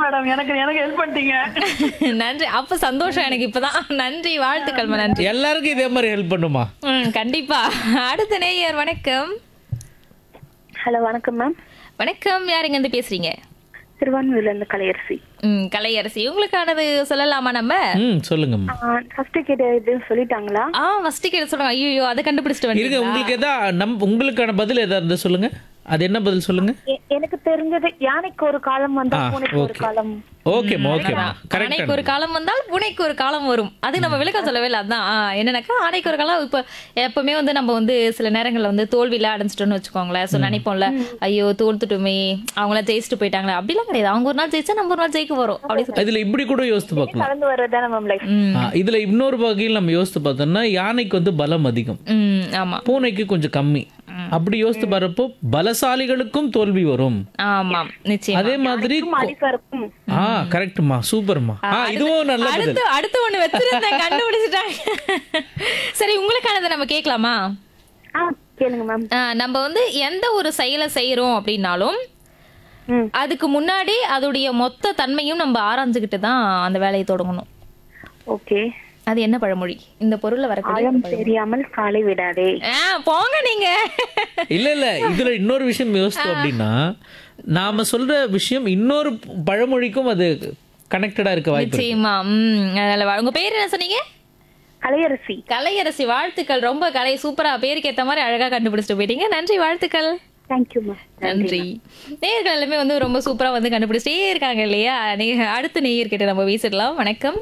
Madam எனக்கு எனக்கு help பண்ணிட்டீங்க நன்றி அப்ப சந்தோஷம் எனக்கு இப்பதான் நன்றி வாழ்த்துக்கள்மா நன்றி எல்லாருக்கும் இதே மாதிரி ஹெல்ப் பண்ணுமா ம் கண்டிப்பா அடுத்த நேயர் வணக்கம் ஹலோ வணக்கம் மேம் வணக்கம் யாருங்க இருந்து பேசுறீங்க திருவான்மையூர்ல இருந்து கலையரசி ம் கலையரசி உங்களுக்கானது சொல்லலாமா நம்ம ம் சொல்லுங்கம்மா ஃபர்ஸ்ட் கேட்ட இது சொல்லிட்டாங்களா ஆ ஃபர்ஸ்ட் கேட்ட சொல்லுங்க ஐயோ அதை கண்டுபிடிச்சிட்டு இருங்க வந்து உங்களுக்கு எதா நம் உங்களுக்கான பதில் எதா இருந்தா சொல்லுங்க அது என்ன பதில் சொல்லுங்க எ- எனக்கு தெரிஞ்சது யானைக்கு ஒரு காலம் வந்தா ஆ, பூனைக்கு ஒரு okay. காலம் ஓகேம்மா ஓகேம்மா ஆணைக்கு ஒரு கரெக்ட் காலம் வந்தால் பூனைக்கு ஒரு காலம் வரும் அது நம்ம விளக்கம் சொல்லவே இல்லை அதான் ஆ, என்னன்னாக்கா ஆணைக்கு ஒரு காலம் இப்ப எப்பவுமே வந்து நம்ம வந்து சில நேரங்கள்ல வந்து தோல்வியில அடைஞ்சிட்டோம்னு வச்சுக்கோங்களேன் சோ நினைப்போம்ல ஐயோ தோல்த்துட்டுமே அவங்கள ஜெயிச்சுட்டு போயிட்டாங்களே அப்படிலாம் கிடையாது அவங்க ஒரு நாள் ஜெயிச்சா நம்ம ஒரு நாள் ஜெயிக்க வரும் அப்படி சொல்லி இதுல இப்படி கூட யோசித்து பார்க்கலாம் கலந்து வர்றதுதானே மேம் லைஃப் ம் ஆ, இதுல இன்னொரு வகையில் நம்ம யோசித்து பார்த்தோம்னா யானைக்கு வந்து பலம் அதிகம் ம் ஆமா பூனைக்கு கொஞ்சம் கம்மி அப்படி யோசித்து பாருப்போ பலசாலிகளுக்கும் தோல்வி வரும் ஆமாம் நிச்சயம் அதே மாதிரி அலிசா இருக்கும் ஆ கரெக்ட்மா சூப்பர்மா ஆ இதுவும் நல்ல பதில் அடுத்து அடுத்து ஒண்ணு வச்சிருந்தேன் கண்டுபிடிச்சிட்டாங்க சரி உங்களுக்கானதை நம்ம கேட்கலாமா ஆ கேளுங்க மேம் ஆ, நம்ம வந்து எந்த ஒரு செயலை செய்யறோம் அப்படின்னாலும் ம் அதுக்கு முன்னாடி அதோடைய மொத்த தன்மையும் நம்ம ஆராய்ஞ்சுக்கிட்டு தான் அந்த வேலையை தொடங்கணும் ஓகே அது என்ன பழமொழி இந்த பொருள்ல வரக்கூடிய ஆழம் தெரியாமல் காலை விடாதே ஆ, போங்க நீங்க இல்ல இல்ல இதுல இன்னொரு விஷயம் யோசித்தோம் அப்படின்னா நாம சொல்ற விஷயம் இன்னொரு பழமொழிக்கும் அது கனெக்டடா இருக்க வாய்ப்பு இருக்கு. நிச்சயமா ம் அதனால வா- உங்க பேர் என்ன சொன்னீங்க கலையரசி கலையரசி வாழ்த்துக்கள் ரொம்ப கலை சூப்பரா பேருக்கு ஏத்த மாதிரி அழகா கண்டுபிடிச்சிட்டு போயிட்டீங்க நன்றி வாழ்த்துக்கள் தேங்க்யூ மேம் நன்றி நேயர்கள் எல்லாமே வந்து ரொம்ப சூப்பரா வந்து கண்டுபிடிச்சிட்டே இருக்காங்க இல்லையா நே- அடுத்த நேயர் கிட்ட நம்ம பேசிடலாம் வணக்கம்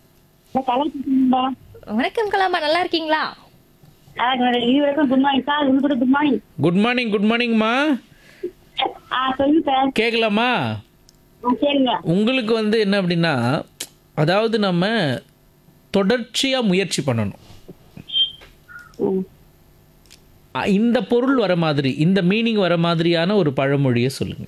வணக்கம் கலாமா நல்லா இருக்கீங்களா இது வரைக்கும் குட் மார்னிங் சார் உங்களுக்கு good morning good morning good மார்னிங்மா ஆ சொல்லுங்க சார் கேட்கலாமா சரிங்க உங்களுக்கு வந்து என்ன அப்படின்னா அதாவது நம்ம தொடர்ச்சியா முயற்சி பண்ணணும் அ, இந்த பொருள் வர மாதிரி இந்த மீனிங் வர மாதிரியான ஒரு பழமொழியை சொல்லுங்க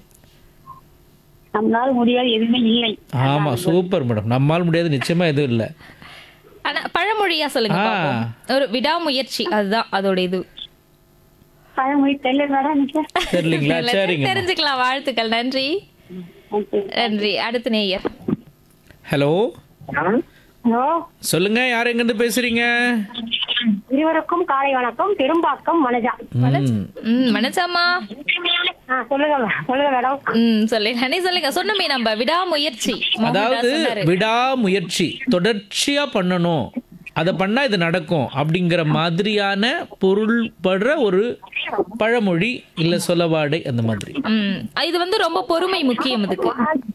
நம்மளால முடியாது எதுவுமே இல்லை ஆமா சூப்பர் மேடம் நம்மால் முடியாது நிச்சயமா எதுவும் இல்லை ஆனா பழமொழியா சொல்லுங்க ஆ. பாப்போம். ஒரு விடாமுயற்சி அதுதான் அதோட இது பழமொழி தெரியல மேடம் எனக்கு தெரியலீங்களா சரிங்க தெரிஞ்சுக்கலாம் வாழ்த்துக்கள் நன்றி நன்றி அடுத்த நேயர் ஹலோ ஹலோ சொல்லுங்க யார் எங்கிருந்து பேசுறீங்க இருவருக்கும் காலை வணக்கம் பெரும்பாக்கம் மனஜா ம், ம் மனசாமா ஆ சொல்லுங்க ma'am. சொல்லுங்க மேடம் ம் சொல்லு நீ சொல்லுங்க சொன்னமே நம்ம விடாமுயற்சி மோகன்தாஸ் அதாவது சொன்னாரு. விடாமுயற்சி தொடர்ச்சியா பண்ணணும் அதை பண்ணா இது நடக்கும் அப்படிங்கிற மாதிரியான பொருள் படுற ஒரு பழமொழி இல்ல சொல்லவாடை அந்த மாதிரி ம் இது வந்து ரொம்ப பொறுமை முக்கியம் இதுக்கு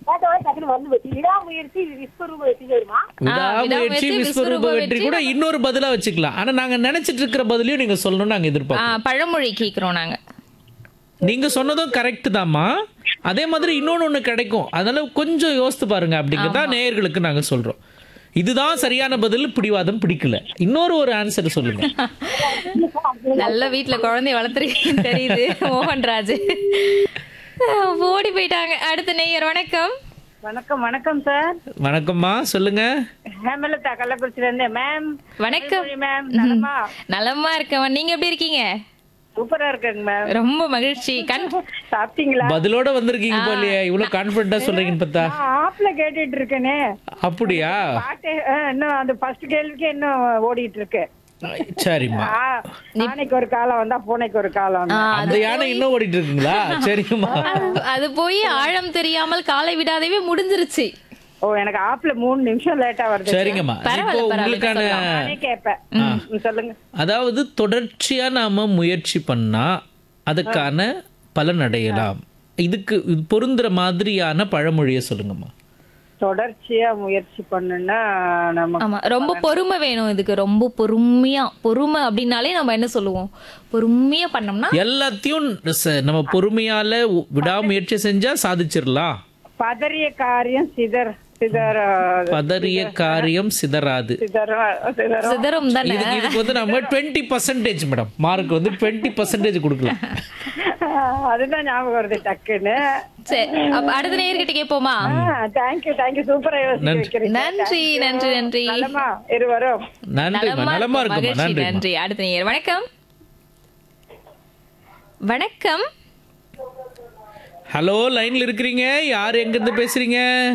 விடாமுயற்சி விஸ்வரூப வெற்றி வருமா விடாமுயற்சி விடாமுயற்சி, விஸ்வரூப விஸ்வரூப வெற்றி வெற்றி கூட இன்னொரு பதிலா வச்சுக்கலாம் ஆனா நாங்க நினைச்சிட்டு இருக்கிற பதிலையும் நீங்க சொல்லணும்னு நாங்க ஆ, எதிர்பார்க்கோம் பழமொழி கேக்குறோம் நாங்க நீங்க சொன்னதும் கரெக்ட் தாம்மா அதே மாதிரி இன்னொன்னு ஒண்ணு கிடைக்கும் அதனால கொஞ்சம் யோசித்து பாருங்க அப்படிங்கிறதா நேயர்களுக்கு நாங்க சொல்றோம் இதுதான் சரியான பதில் பிடிவாதம் பிடிக்கல இன்னொரு ஒரு ஆன்சர் சொல்லுங்க நல்ல வீட்ல குழந்தைய வளர்த்துருக்கீங்க தெரியுது மோகன்ராஜ் ஓடி போயிட்டாங்க அடுத்த நேயர் வணக்கம் வணக்கம் வணக்கம் சார் வணக்கம்மா சொல்லுங்க ஹேமலதா கள்ளக்குறிச்சில இருந்து மேம் வணக்கம் மேம் நலமா நலமா இருக்கவன் நீங்க எப்படி இருக்கீங்க சூப்பரா இருக்குங்க மேம் ரொம்ப மகிழ்ச்சி கண் சாப்பிட்டீங்களா பதிலோட வந்திருக்கீங்க போலயே இவ்வளவு கான்பிடண்டா சொல்றீங்கன்னு பார்த்தா நான் ஆப்ல கேட்டுட்டு இருக்கேனே அப்படியா பாட்டு ஆ, இன்னும் அந்த ஃபர்ஸ்ட் கேள்விக்கு இன்னும் ஓடிட்டு இருக்கு சரிம்மா ஆ, யானைக்கு ஒரு காலம் வந்தா பூனைக்கு ஒரு காலம் ஆ, அந்த யானை இன்னும் ஓடிட்டு இருக்குங்களா சரிங்கம்மா அது- அது போய் ஆழம் தெரியாமல் காலை விடாதவே முடிஞ்சிருச்சு ஓ எனக்கு ஆப்ல மூணு நிமிஷம் லேட்டா வருது சரிங்கம்மா பரவாயில்ல, இப்போ பரவாயில்ல, உங்களுக்கான நானே கேட்பேன் ம், சொல்லுங்க அதாவது தொடர்ச்சியா நாம முயற்சி பண்ணா அதுக்கான பலன் அடையலாம் இதுக்கு இது பொருந்துற மாதிரியான பழமொழியை சொல்லுங்கம்மா தொடர்ச்சியா முயற்சி பண்ணுனா நமக்கு ஆமா ரொம்ப பொறுமை வேணும் இதுக்கு ரொம்ப பொறுமையா பொறுமை அப்படின்னாலே நம்ம என்ன சொல்லுவோம் பொறுமையா பண்ணோம்னா எல்லாத்தையும் ச- நம்ம பொறுமையால உ- விடாமுயற்சி செஞ்சா சாதிச்சிடலாம் பதறிய காரியம் சிதற சிதற பதறிய காரியம் சிதறாது சிதற சிதற சிதறும் தானே இதுக்கு இதுக்கு வந்து நம்ம டுவெண்ட்டி பர்சன்டேஜ் மேடம் மார்க் வந்து டுவெண்ட்டி பர்சன்டேஜ் கொடுக்கலாம் அதுதான் ஞாபகம் வருது டக்குன்னு சரி அப்ப அடுத்த நேயர்கிட்ட கேட்போமா தேங்க்யூ தேங்க்யூ சூப்பரா யோசிக்க நன்றி. வைக்கிறீங்க நன்றி நன்றி நன்றி நலமா இருவரும் நன்றிம்மா நலமா இருக்குமா மகிழ்ச்சி நன்றி நன்றி அடுத்த நேயர் வணக்கம் வணக்கம் ஹலோ லைன்ல இருக்கிறீங்க யார் எங்க இருந்து பேசுறீங்க